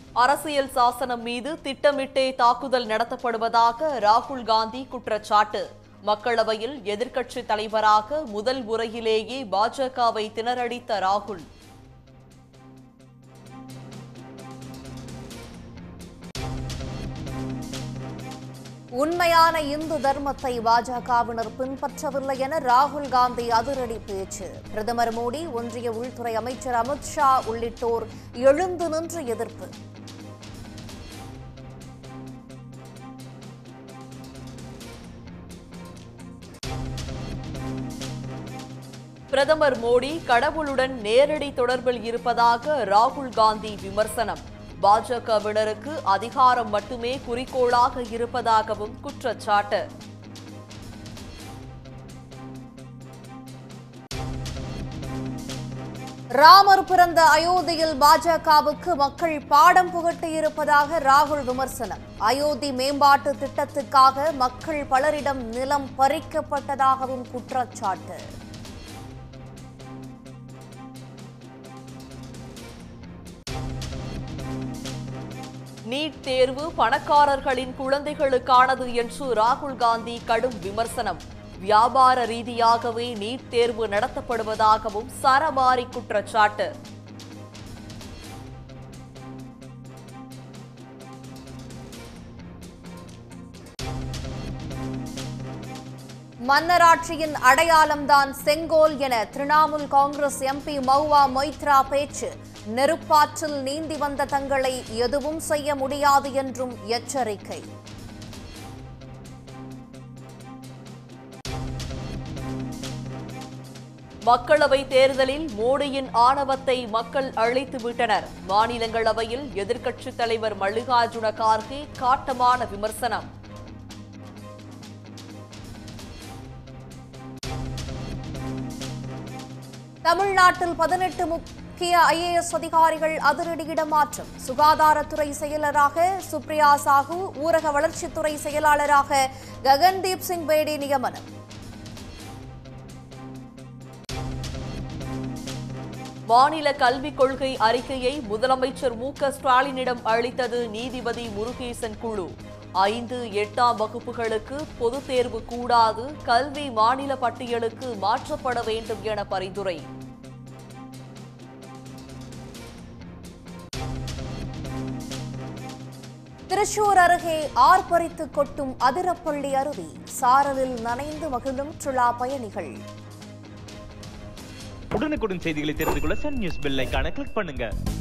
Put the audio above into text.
அரசியல் சாசனம் மீது திட்டமிட்டே தாக்குதல் நடத்தப்படுவதாக ராகுல் காந்தி குற்றச்சாட்டு மக்களவையில் எதிர்க்கட்சி தலைவராக முதல் முறையிலேயே பாஜகவை திணறடித்த ராகுல் உண்மையான இந்து தர்மத்தை பாஜகவினர் பின்பற்றவில்லை என ராகுல் காந்தி அதிரடி பேச்சு பிரதமர் மோடி ஒன்றிய உள்துறை அமைச்சர் அமித்ஷா உள்ளிட்டோர் எழுந்து நின்று எதிர்ப்பு பிரதமர் மோடி கடவுளுடன் நேரடி தொடர்பில் இருப்பதாக ராகுல் காந்தி விமர்சனம் பாஜகவினருக்கு அதிகாரம் மட்டுமே குறிக்கோளாக இருப்பதாகவும் குற்றச்சாட்டு ராமர் பிறந்த அயோத்தியில் பாஜகவுக்கு மக்கள் பாடம் புகட்டியிருப்பதாக ராகுல் விமர்சனம் அயோத்தி மேம்பாட்டு திட்டத்துக்காக மக்கள் பலரிடம் நிலம் பறிக்கப்பட்டதாகவும் குற்றச்சாட்டு நீட் தேர்வு பணக்காரர்களின் குழந்தைகளுக்கானது என்று ராகுல் காந்தி கடும் விமர்சனம் வியாபார ரீதியாகவே நீட் தேர்வு நடத்தப்படுவதாகவும் சரமாரி குற்றச்சாட்டு மன்னராட்சியின் அடையாளம்தான் செங்கோல் என திரிணாமுல் காங்கிரஸ் எம்பி மௌவா மொய்த்ரா பேச்சு நெருப்பாற்றில் நீந்தி வந்த தங்களை எதுவும் செய்ய முடியாது என்றும் எச்சரிக்கை மக்களவை தேர்தலில் மோடியின் ஆணவத்தை மக்கள் அழித்து விட்டனர் மாநிலங்களவையில் எதிர்க்கட்சித் தலைவர் மல்லிகார்ஜுன கார்கே காட்டமான விமர்சனம் தமிழ்நாட்டில் பதினெட்டு முக்கிய ஐஏஎஸ் அதிகாரிகள் அதிரடி இடமாற்றம் சுகாதாரத்துறை செயலராக சுப்ரியா சாஹூ ஊரக வளர்ச்சித்துறை செயலாளராக ககன்தீப் சிங் பேடி நியமனம் மாநில கல்விக் கொள்கை அறிக்கையை முதலமைச்சர் மு க ஸ்டாலினிடம் அளித்தது நீதிபதி முருகேசன் குழு ஐந்து எட்டாம் வகுப்புகளுக்கு பொதுத் தேர்வு கூடாது கல்வி மாநில பட்டியலுக்கு மாற்றப்பட வேண்டும் என பரிந்துரை திருச்சூர் அருகே ஆர்ப்பரித்து கொட்டும் அதிரப்பள்ளி அருவி சாரலில் நனைந்து மகிழும் சுற்றுலா பயணிகள் உடனுக்குடன் செய்திகளை தெரிந்து கொள்ள சன் நியூஸ் பெல் ஐகானை கிளிக் பண்ணுங்க